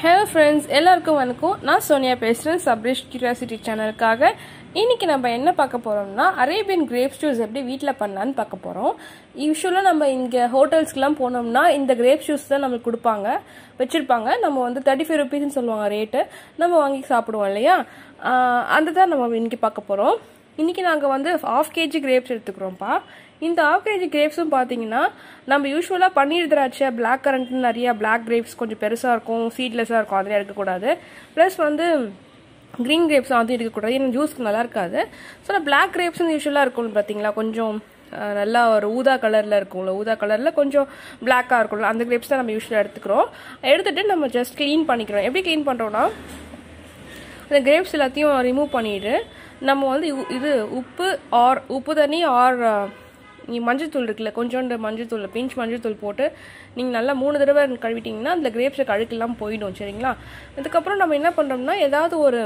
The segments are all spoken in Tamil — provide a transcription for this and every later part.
ஹலோ ஃப்ரெண்ட்ஸ் எல்லாருக்கும் வணக்கம் நான் சோனியா பேசுகிறேன் சப்ரிஷ் கியூரியாசிட்டி சேனலுக்காக இன்னைக்கு நம்ம என்ன பார்க்க போகிறோம்னா அரேபியன் கிரேப் ஜூஸ் எப்படி வீட்டில் பண்ணலான்னு பார்க்க போகிறோம் யூஸ்வலாக நம்ம இங்கே ஹோட்டல்ஸ்க்குலாம் போனோம்னா இந்த கிரேப் ஜூஸ் தான் நம்மளுக்கு கொடுப்பாங்க வச்சுருப்பாங்க நம்ம வந்து தேர்ட்டி ஃபைவ் ருபீஸ்னு சொல்லுவாங்க ரேட்டு நம்ம வாங்கி சாப்பிடுவோம் இல்லையா ஆஹ் அந்த தான் நம்ம இன்னைக்கு பார்க்க போகிறோம் இன்றைக்கி நாங்கள் வந்து ஆஃப் கேஜி கிரேப்ஸ் எடுத்துக்கிறோம்ப்பா இந்த ஆஃப் கேஜி கிரேப்ஸும் பார்த்தீங்கன்னா நம்ம யூஸ்வலாக பன்னீர் திராட்சை பிளாக் கரண்ட்னு நிறைய பிளாக் கிரேப்ஸ் கொஞ்சம் பெருசாக இருக்கும் சீட்லெஸ்ஸாக இருக்கும் அதெல்லாம் எடுக்கக்கூடாது ப்ளஸ் வந்து க்ரீன் கிரேப்ஸ் வந்து எடுக்கக்கூடாது ஏன்னா ஜூஸ்க்கு நல்லா இருக்காது ஸோ நான் பிளாக் கிரேப்ஸ் யூஸ்வலாக இருக்கும் பார்த்தீங்களா கொஞ்சம் அஹ், நல்லா ஒரு ஊதா கலரில் இருக்கும்ல ஊதா கலரில் கொஞ்சம் பிளாக்காக இருக்கும்ல அந்த கிரேப்ஸ் தான் நம்ம யூஸ்வலாக எடுத்துக்கிறோம் எடுத்துகிட்டு நம்ம ஜஸ்ட் க்ளீன் பண்ணிக்கிறோம் எப்படி க்ளீன் பண்ணுறோன்னா அந்த கிரேப்ஸ் எல்லாத்தையும் ரிமூவ் பண்ணிட்டு நம்ம வந்து இவு- இது உப்பு ஆர் உப்பு தண்ணி ஆர் நீ மஞ்சள்தூள் இருக்குல்ல கொஞ்சோண்டு மஞ்சள்தூள் பிஞ்ச் மஞ்சள்தூள் போட்டு நீங்கள் நல்லா மூணு தடவை கழுவிட்டீங்கன்னா அந்த கிரேப்ஸை கழுக்கெல்லாம் போயிடும் சரிங்களா அதுக்கப்புறம் நம்ம என்ன பண்ணுறோம்னா ஏதாவது ஒரு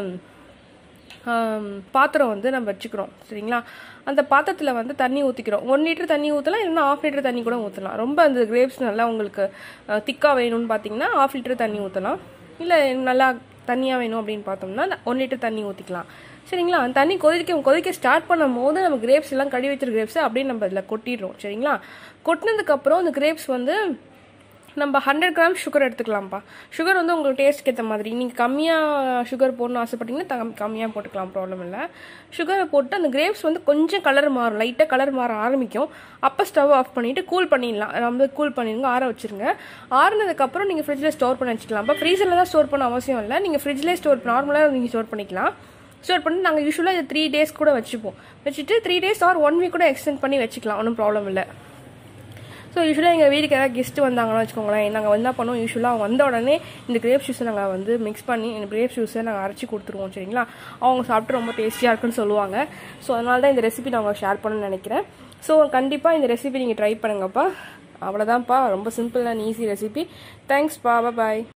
ஆம், பாத்திரம் வந்து நம்ம வச்சுக்கிறோம் சரிங்களா அந்த பாத்திரத்தில் வந்து தண்ணி ஊற்றிக்கிறோம் ஒன் லிட்டர் தண்ணி ஊற்றலாம் இல்லைன்னா ஆஃப் லிட்டர் தண்ணி கூட ஊற்றலாம் ரொம்ப அந்த கிரேப்ஸ் நல்லா உங்களுக்கு திக்காக வேணும்னு பார்த்தீங்கன்னா ஆஃப் லிட்டர் தண்ணி ஊற்றலாம் இல்லை நல்லா தண்ணியாக வேணும் அப்படின்னு பார்த்தோம்னா ஒன் லிட்டர் தண்ணி ஊற்றிக்கலாம் சரிங்களா அந்த தண்ணி கொதிக்க கொதிக்க ஸ்டார்ட் பண்ணும் போது நம்ம கிரேப்ஸ் எல்லாம் கழுவி வச்சிருக்க கிரேப்ஸை அப்படியே நம்ம அதில் கொட்டிடுறோம் சரிங்களா கொட்டினதுக்கப்புறம் இந்த கிரேப்ஸ் வந்து நம்ம ஹண்ட்ரட் கிராம் சுகர் எடுத்துக்கலாம்ப்பா சுகர் வந்து உங்களுக்கு டேஸ்ட்க்கு ஏற்ற மாதிரி நீங்கள் கம்மியாக சுகர் போடணும்னு ஆசைப்பட்டீங்கன்னா கம் கம்மியாக போட்டுக்கலாம் ப்ராப்ளம் இல்லை சுகரை போட்டு அந்த கிரேப்ஸ் வந்து கொஞ்சம் கலர் மாறும் லைட்டாக கலர் மாற ஆரம்பிக்கும் அப்போ ஸ்டவ் ஆஃப் பண்ணிவிட்டு கூல் பண்ணிடலாம் நம்ம கூல் பண்ணிடுங்க ஆற வச்சிருங்க ஆறுனதுக்கப்புறம் நீங்கள் ஃப்ரிட்ஜில் ஸ்டோர் பண்ணி வச்சுக்கலாம் இப்போ ஃப்ரீசரில் தான் ஸ்டோர் பண்ண அவசியம் இல்லை நீங்கள் ஃப்ரிட்ஜ்லேயே ஸ்டோர் நார்மலாக நீங்கள் ஸ்டோர் பண்ணிக்கலாம் ஸ்டோர் பண்ணி நாங்கள் யூஸ்வலாக இது த்ரீ டேஸ் கூட வச்சுப்போம் வச்சுட்டு three days or one week கூட எக்ஸ்டெண்ட் பண்ணி வச்சுக்கலாம் ஒன்றும் ப்ராப்ளம் இல்லை ஸோ யூஸ்வலாக எங்கள் வீட்டுக்கு ஏதாவது கெஸ்ட் வந்தாங்கன்னு வச்சுக்கோங்களேன் நாங்கள் என்ன பண்ணுவோம் யூஸ்வலாக வந்த உடனே இந்த கிரேப் ஜூஸை நாங்கள் வந்து மிக்ஸ் பண்ணி இந்த கிரேப் ஜூஸை நாங்கள் அரைச்சி கொடுத்துருவோம் சரிங்களா அவங்க சாப்பிட்டு ரொம்ப டேஸ்டியாக இருக்குன்னு சொல்லுவாங்க ஸோ அதனால தான் இந்த ரெசிபி நான் உங்களுக்கு ஷேர் பண்ணணும்னு நினைக்கிறேன் ஸோ கண்டிப்பாக இந்த ரெசிபி நீங்கள் ட்ரை பண்ணுங்கப்பா அவ்வளோதான்ப்பா ரொம்ப சிம்பிள் அண்ட் ஈஸி ரெசிபி தேங்க்ஸ்ப்பா பாய்